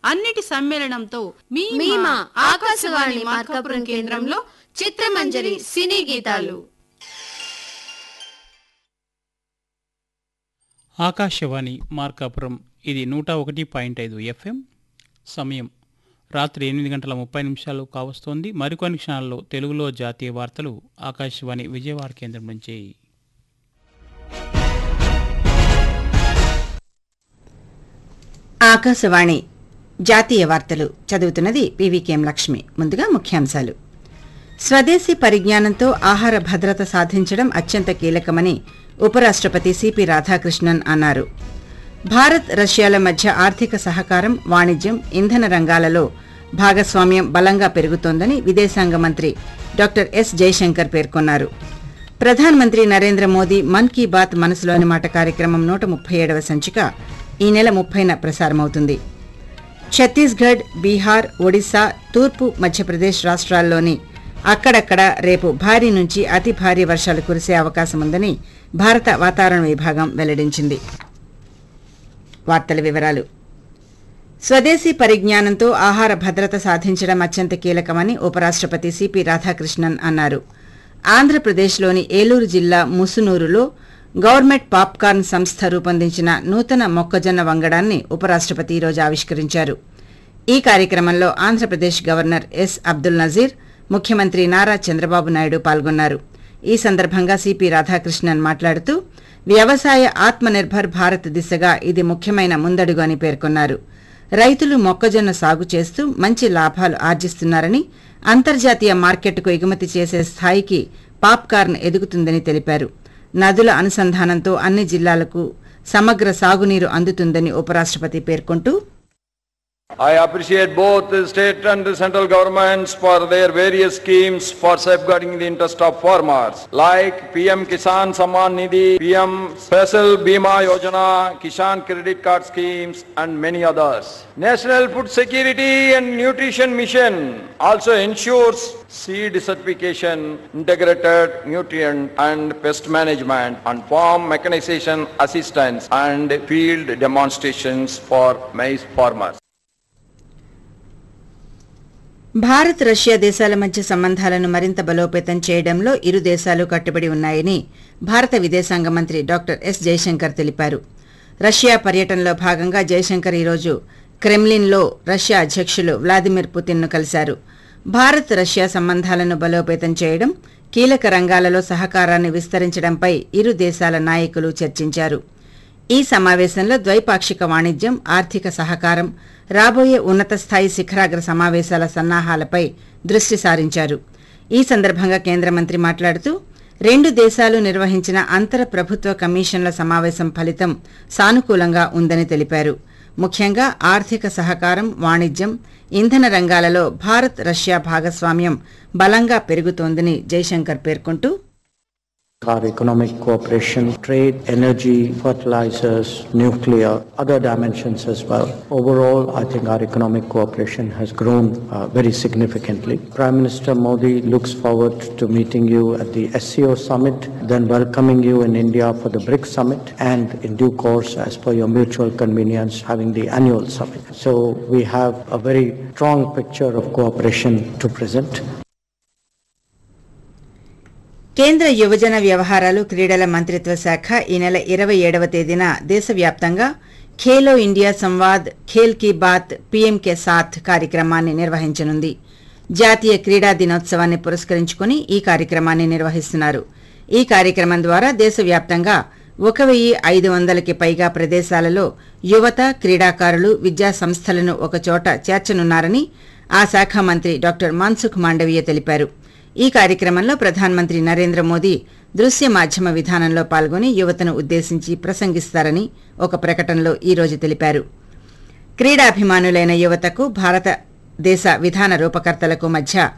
అన్నిటి సమ్మేళనంతో మీ మీ మా మా ఆకాశవాణి మార్కాపురం కేంద్రంలో చిత్రమంజరి సినీ గీతాలు ఆకాశవాణి మార్కాపురం ఇది నూట ఒకటి పాయింట్ ఐదు ఎఫ్ఎం సమయం రాత్రి ఎనిమిది గంటల ముప్పై నిమిషాలు కావస్తోంది మరికొన్ని క్షణాల్లో తెలుగులో జాతీయ వార్తలు ఆకాశవాణి విజయవాడ కేంద్రం నుంచి ఆకాశవాణి జాతీయ వార్తలు చదువుతున్నది పీవీకేఎం లక్ష్మి ముందుగా ముఖ్యాంశాలు స్వదేశీ పరిజ్ఞానంతో ఆహార భద్రత సాధించడం అత్యంత కీలకమని ఉపరాష్ట్రపతి సిపి రాధాకృష్ణన్ అన్నారు భారత్ రష్యాల మధ్య ఆర్థిక సహకారం వాణిజ్యం ఇంధన రంగాలలో భాగస్వామ్యం బలంగా పెరుగుతోందని విదేశాంగ మంత్రి డాక్టర్ ఎస్ జయశంకర్ పేర్కొన్నారు ప్రధానమంత్రి నరేంద్ర మోదీ మన్ కీ బాత్ మనసులోని మాట కార్యక్రమం నూట ముప్పై ఏడవ సంచిక ఈ నెల ముప్పైన ప్రసారమవుతుంది ఛత్తీస్గఢ్ బీహార్ ఒడిశా తూర్పు మధ్యప్రదేశ్ రాష్ట్రాల్లోని అక్కడక్కడ రేపు భారీ నుంచి అతి భారీ వర్షాలు కురిసే అవకాశం ఉందని భారత వాతావరణ విభాగం వెల్లడించింది వార్తల వివరాలు స్వదేశీ పరిజ్ఞానంతో ఆహార భద్రత సాధించడం అత్యంత కీలకమని ఉపరాష్ట్రపతి సిపి రాధాకృష్ణన్ అన్నారు ఆంధ్రప్రదేశ్లోని ఏలూరు జిల్లా ముసునూరులో గవర్నమెంట్ పాప్కార్న్ సంస్థ రూపొందించిన నూతన మొక్కజొన్న వంగడాన్ని ఉపరాష్ట్రపతి ఈరోజు ఆవిష్కరించారు ఈ కార్యక్రమంలో ఆంధ్రప్రదేశ్ గవర్నర్ ఎస్ అబ్దుల్ నజీర్ ముఖ్యమంత్రి నారా చంద్రబాబు నాయుడు పాల్గొన్నారు ఈ సందర్భంగా సిపి రాధాకృష్ణన్ మాట్లాడుతూ వ్యవసాయ ఆత్మనిర్భర్ భారత్ దిశగా ఇది ముఖ్యమైన ముందడుగు అని పేర్కొన్నారు రైతులు మొక్కజొన్న సాగు చేస్తూ మంచి లాభాలు ఆర్జిస్తున్నారని అంతర్జాతీయ మార్కెట్కు ఎగుమతి చేసే స్థాయికి పాప్కార్న్ ఎదుగుతుందని తెలిపారు నదుల అనుసంధానంతో అన్ని జిల్లాలకు సమగ్ర సాగునీరు అందుతుందని ఉపరాష్ట్రపతి పేర్కొంటూ I appreciate both the state and the central governments for their various schemes for safeguarding the interest of farmers, like PM Kisan Samman Nidhi, PM Special Bima Yojana, Kisan Credit Card schemes, and many others. National Food Security and Nutrition Mission also ensures seed certification, integrated nutrient and pest management, and farm mechanization assistance and field demonstrations for maize farmers. Bharat Russia దేశాల మధ్య సంబంధాలను మరింత బలోపేతం చేయడంలో ఇరు దేశాలు కట్టుబడి ఉన్నాయని భారత విదేశాంగ మంత్రి డాక్టర్ ఎస్ జయశంకర్ తెలిపారు రష్యా పర్యటనలో భాగంగా జయశంకర్ ఈరోజు క్రెమ్లిన్లో రష్యా అధ్యక్షులు వ్లాదిమిర్ పుతిన్ను కలిశారు భారత్ రష్యా సంబంధాలను బలోపేతం చేయడం కీలక రంగాలలో సహకారాన్ని విస్తరించడంపై ఇరు దేశాల నాయకులు చర్చించారు ఈ సమావేశంలో ద్వైపాక్షిక వాణిజ్యం ఆర్థిక సహకారం రాబోయే ఉన్నత స్థాయి శిఖరాగ్ర సమావేశాల సన్నాహాలపై దృష్టి సారించారు ఈ సందర్భంగా కేంద్ర మంత్రి మాట్లాడుతూ రెండు దేశాలు నిర్వహించిన అంతర ప్రభుత్వ కమిషన్ల సమావేశం ఫలితం సానుకూలంగా ఉందని తెలిపారు ముఖ్యంగా ఆర్థిక సహకారం వాణిజ్యం ఇంధన రంగాలలో భారత్ రష్యా భాగస్వామ్యం బలంగా పెరుగుతోందని జైశంకర్ పేర్కొంటూ Our economic cooperation, trade, energy, fertilizers, nuclear, other dimensions as well. Overall, I think our economic cooperation has grown uh, very significantly. Prime Minister Modi looks forward to meeting you at the SCO summit, then welcoming you in India for the BRICS summit, and in due course, as per your mutual convenience, having the annual summit. So we have a very strong picture of cooperation to present. కేంద్ర యువజన వ్యవహారాలు క్రీడల మంత్రిత్వ శాఖ ఈ నెల ఇరవై ఏడవ తేదీన దేశవ్యాప్తంగా ఖేలో ఇండియా సంవాద్ ఖేల్ కీ బాత్ పీఎం కే సాత్ కార్యక్రమాన్ని నిర్వహించనుంది జాతీయ క్రీడా దినోత్సవాన్ని పురస్కరించుకుని ఈ కార్యక్రమాన్ని నిర్వహిస్తున్నారు ఈ కార్యక్రమం ద్వారా దేశవ్యాప్తంగా ఒక వెయ్యి ఐదు వందలకి పైగా ప్రదేశాలలో యువత క్రీడాకారులు విద్యా సంస్థలను ఒకచోట చేర్చనున్నారని ఆ శాఖ మంత్రి డాక్టర్ మన్సుఖ్ మాండవీయ తెలిపారు ఈ కార్యక్రమంలో ప్రధానమంత్రి నరేంద్ర మోదీ దృశ్య మాధ్యమ విధానంలో పాల్గొని యువతను ఉద్దేశించి ప్రసంగిస్తారని ఒక ప్రకటనలో ఈ రోజు తెలిపారు క్రీడాభిమానులైన యువతకు భారతదేశ విధాన రూపకర్తలకు మధ్య